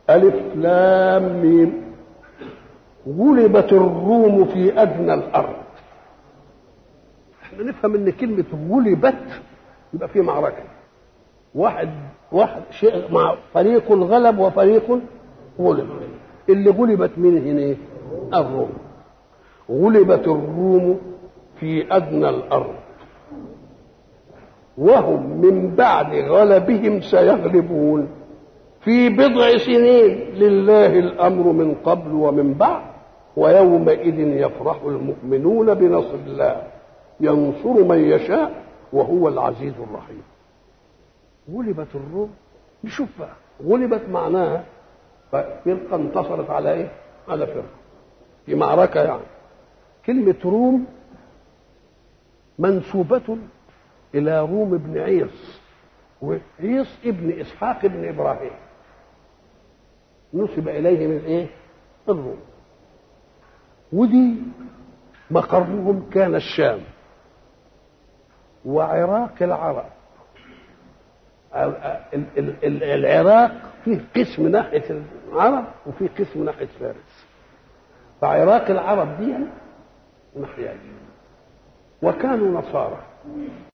ألف لام ميم غلبت الروم في أدنى الأرض احنا نفهم ان كلمة غلبت يبقى في معركة واحد واحد شيء مع فريق غلب وفريق غلب اللي غلبت من هنا الروم غلبت الروم في أدنى الأرض وهم من بعد غلبهم سيغلبون في بضع سنين لله الامر من قبل ومن بعد ويومئذ يفرح المؤمنون بنصر الله ينصر من يشاء وهو العزيز الرحيم غلبت الروم نشوف بقى غلبت معناها فرقه انتصرت على ايه؟ على فرقه في معركه يعني كلمه روم منسوبه الى روم بن عيص وعيص ابن اسحاق ابن ابراهيم نسب اليه من ايه الروم ودي مقرهم كان الشام وعراق العرب العراق فيه قسم ناحيه العرب وفيه قسم ناحيه فارس فعراق العرب دي ناحيه وكانوا نصارى